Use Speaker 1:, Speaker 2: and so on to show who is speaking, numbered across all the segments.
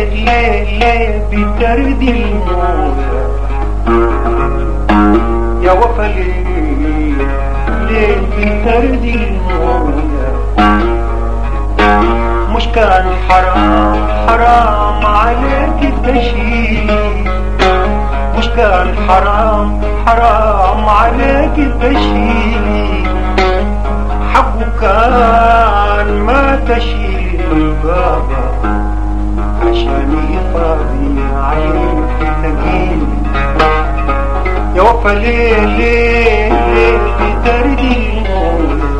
Speaker 1: ليه ليه بتردي المويه يا وفا ليه ليه بتردي المويه مش كان حرام حرام عليك تشيلي مش كان حرام حرام عليك تشيلي حقه كان ما تشيل البابا عشان يفاضي عليك تقيل يا وفا ليه ليه ليه بتردي المويه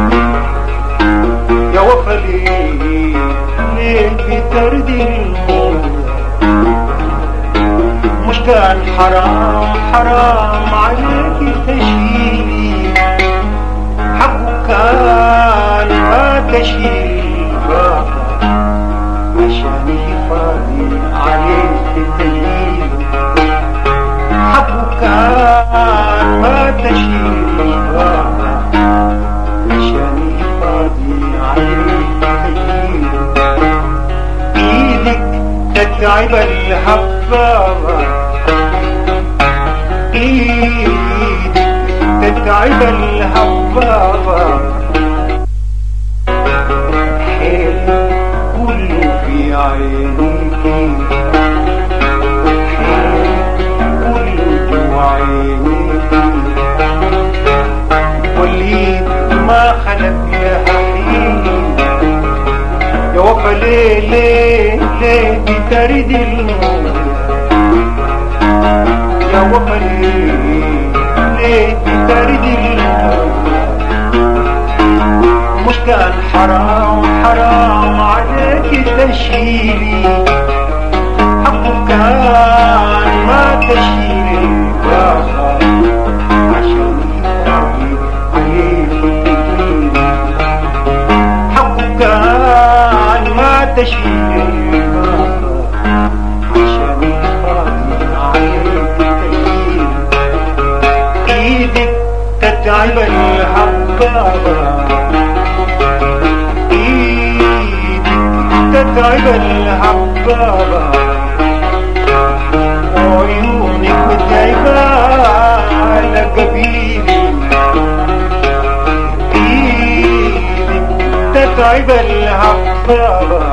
Speaker 1: يا وفا ليه ليه بتردي المويه مش كان حرام حرام عليك تشيلي حقه كان ما تشيل بابا عشان يفاضي عليك تدليل حقه كان ما تشيل بابا عشان يفاضي عليك تدليل ايدك تتعب الهبابة ايدك تتعب الهبابة حيل كله في عينيك حيل كله جوا عينيك وليد ما خلق لها حين يا وفا ليه ليه ليه بترد الموت يا وفا ليه ليه بترد الموت مش كان حرام حرام عليك تشيلي حقه كان ما تشيلي بابا عشان يفرق عليك تجيلي حقه كان ما تشيل عشان يفاضي عليك تجيل ايدك تتعب الهبابة ايدك تتعب الهبابة وعيونك متعبة على قبيلي ايدك تتعب الهبابة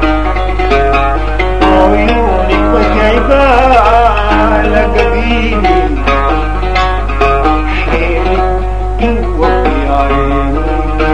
Speaker 1: عيونك متعبة على قبيلي حيلك جوا في عينيك